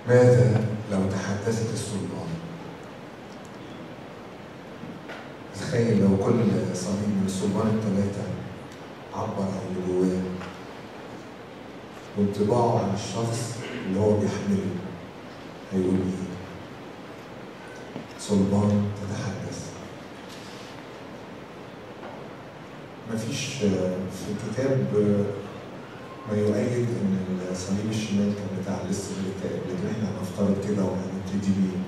ماذا لو تحدثت السلطان تخيل لو كل صليب من السلطان الثلاثة عبر عن اللي جواه وانطباعه عن الشخص اللي هو بيحمله هيقول ايه؟ صلبان تتحدث مفيش في الكتاب ما يؤيد ان الصليب الشمال كان بتاع لسه الكتاب لكن احنا هنفترض كده وهنبتدي بيه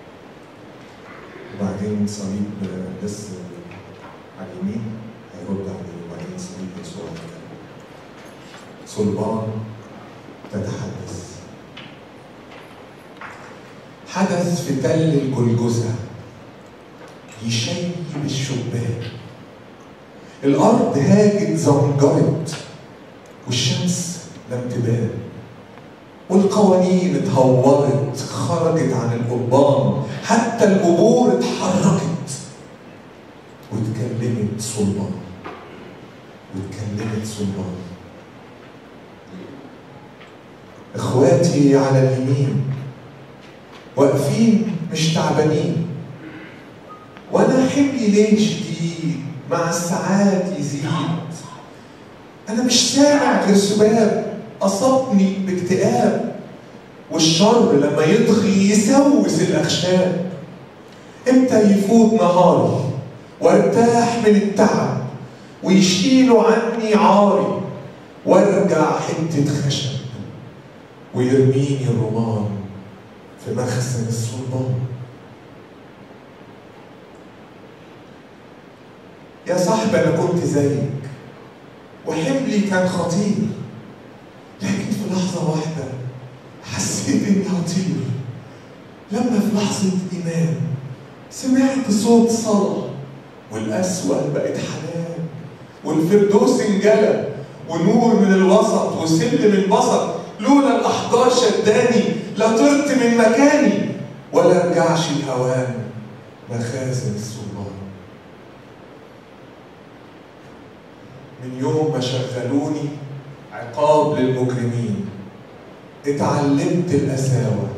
وبعدين صليب لسه على اليمين هيرد عليه وبعدين صليب يسوع صلبان تتحدث حدث في تل الجلجثة يشيب الشباك الأرض هاجت زمجرت والشمس لم تبان والقوانين اتهورت خرجت عن القضبان حتى القبور اتحركت واتكلمت صلبان واتكلمت صلبان اخواتي على اليمين واقفين مش تعبانين وانا حملي ليه شديد مع الساعات يزيد انا مش سامع غير سباب اصابني باكتئاب والشر لما يطغي يسوس الاخشاب امتى يفوت نهاري وارتاح من التعب ويشيلوا عني عاري وارجع حته خشب ويرميني الرمان في مخزن الصلبان يا صاحبي انا كنت زيك وحملي كان خطير لكن في لحظة واحدة حسيت اني هطير لما في لحظة ايمان سمعت صوت صلاة والأسوأ بقت حنان والفردوس انجلى ونور من الوسط وسلم البسط لولا الأحجار شداني لطرت من مكاني ولا رجعش الهوان مخازن السلطان من يوم ما شغلوني عقاب للمجرمين اتعلمت القساوة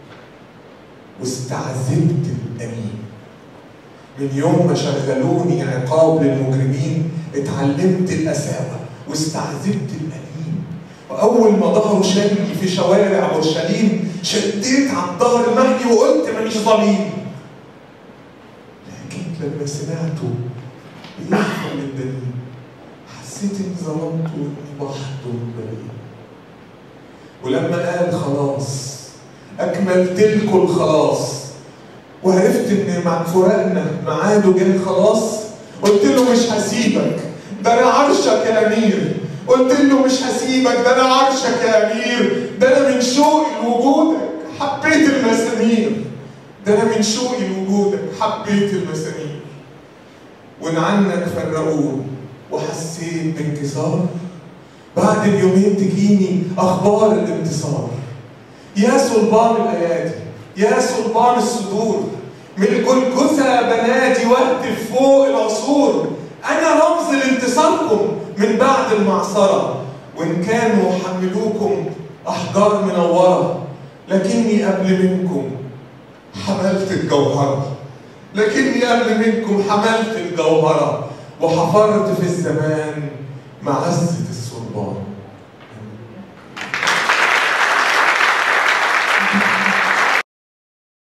واستعذبت الأمين من يوم ما شغلوني عقاب للمجرمين اتعلمت القساوة واستعذبت الأمين وأول ما ظهروا شالني في شوارع أورشليم شديت على الظهر المهدي وقلت مانيش ظليم لكن لما سمعته بيفهم الدليل حسيت اني ظلمت واني بحضر بريء ولما قال خلاص اكملت لكم الخلاص وعرفت ان مع فراقنا ميعاده جاي خلاص قلت له مش هسيبك ده انا عرشك يا امير قلت له مش هسيبك ده انا عرشك يا امير ده انا من شوقي لوجودك حبيت المسامير ده انا من شوقي لوجودك حبيت المسامير وان عنك فرقوني وحسيت بانكسار بعد اليومين تجيني اخبار الانتصار يا صلبان الايادي يا صلبان الصدور من الجلجثة بنادي واهتف فوق العصور انا رمز لانتصاركم من بعد المعصرة وان كانوا حملوكم احجار منورة لكني قبل منكم حملت الجوهرة لكني قبل منكم حملت الجوهرة وحفرت في الزمان معزة الصلبان